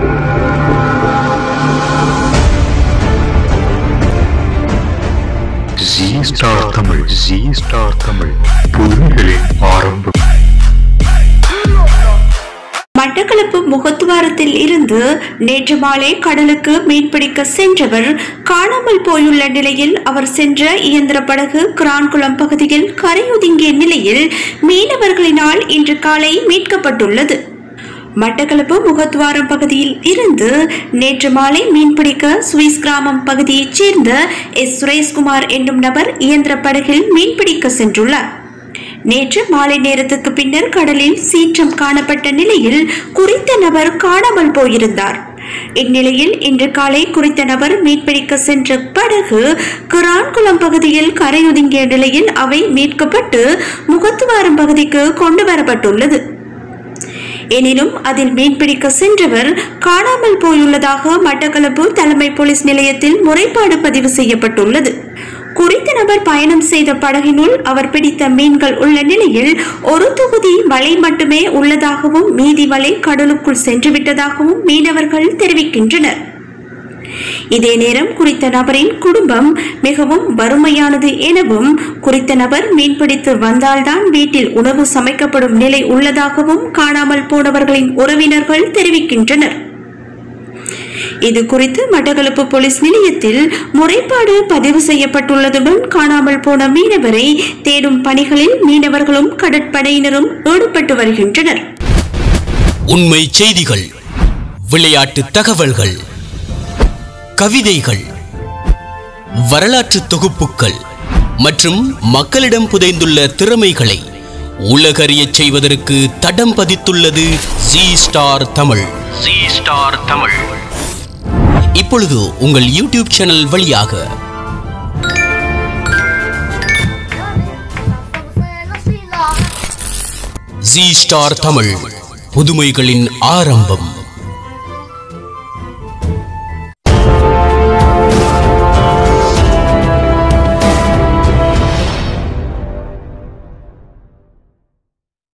G star Tamil G star Tamil புதுமைகளின் ஆரம்பம் மட்டக்களப்பு முகத்துவாரத்தில் இருந்து நேற்று மாலை கடலுக்கு மீன்பிடிக்க சென்றவர் காணாமல் போயுள்ள நிலையில் அவர் சென்ற இயந்திர படகு கிரான்குளம் பகுதியில் கரையொதுங்கிய நிலையில் மீனவர்களினால் இன்று காலை மீட்கப்பட்டுள்ளது மட்டக்களப்பு முகத்துவாரம் பகுதியில் இருந்து நேற்று மாலை மீன்பிடிக்க சுவிஸ் கிராமம் பகுதியைச் சேர்ந்த எஸ் சுரேஷ்குமார் என்னும் நபர் இயந்திர படகில் மீன்பிடிக்க சென்றுள்ளார் நேற்று மாலை நேரத்துக்கு பின்னர் கடலில் சீற்றம் காணப்பட்ட நிலையில் குறித்த நபர் காணாமல் போயிருந்தார் இந்நிலையில் இன்று காலை குறித்த நபர் மீன்பிடிக்க சென்ற படகு கிரான்குளம் பகுதியில் கரையொதுங்கிய நிலையில் அவை மீட்கப்பட்டு முகத்துவாரம் பகுதிக்கு கொண்டு வரப்பட்டுள்ளது எனினும் அதில் மீன்பிடிக்க சென்றவர் காணாமல் போயுள்ளதாக மட்டக்களப்பு தலைமை போலீஸ் நிலையத்தில் முறைப்பாடு பதிவு செய்யப்பட்டுள்ளது குறித்த நபர் பயணம் செய்த படகினுள் அவர் பிடித்த மீன்கள் உள்ள நிலையில் ஒரு தொகுதி வலை மட்டுமே உள்ளதாகவும் மீதி வலை கடலுக்குள் சென்றுவிட்டதாகவும் மீனவர்கள் தெரிவிக்கின்றனர் இதே நேரம் குறித்த நபரின் குடும்பம் மிகவும் வறுமையானது எனவும் குறித்த நபர் மீன்பிடித்து வந்தால்தான் வீட்டில் உணவு சமைக்கப்படும் நிலை உள்ளதாகவும் காணாமல் போனவர்களின் உறவினர்கள் தெரிவிக்கின்றனர் இது குறித்து மட்டக்களப்பு போலீஸ் நிலையத்தில் முறைப்பாடு பதிவு செய்யப்பட்டுள்ளதுடன் காணாமல் போன மீனவரை தேடும் பணிகளில் மீனவர்களும் கடற்படையினரும் ஈடுபட்டு வருகின்றனர் உண்மை செய்திகள் விளையாட்டு தகவல்கள் கவிதைகள் வரலாற்று தொகுப்புகள் மற்றும் மக்களிடம் புதைந்துள்ள திறமைகளை உலகறியச் செய்வதற்கு தடம் பதித்துள்ளது G star Tamil G star Tamil இப்பொழுது உங்கள் யூடியூப் சேனல் வழியாக ஜி ஸ்டார் தமிழ் புதுமைகளின் ஆரம்பம்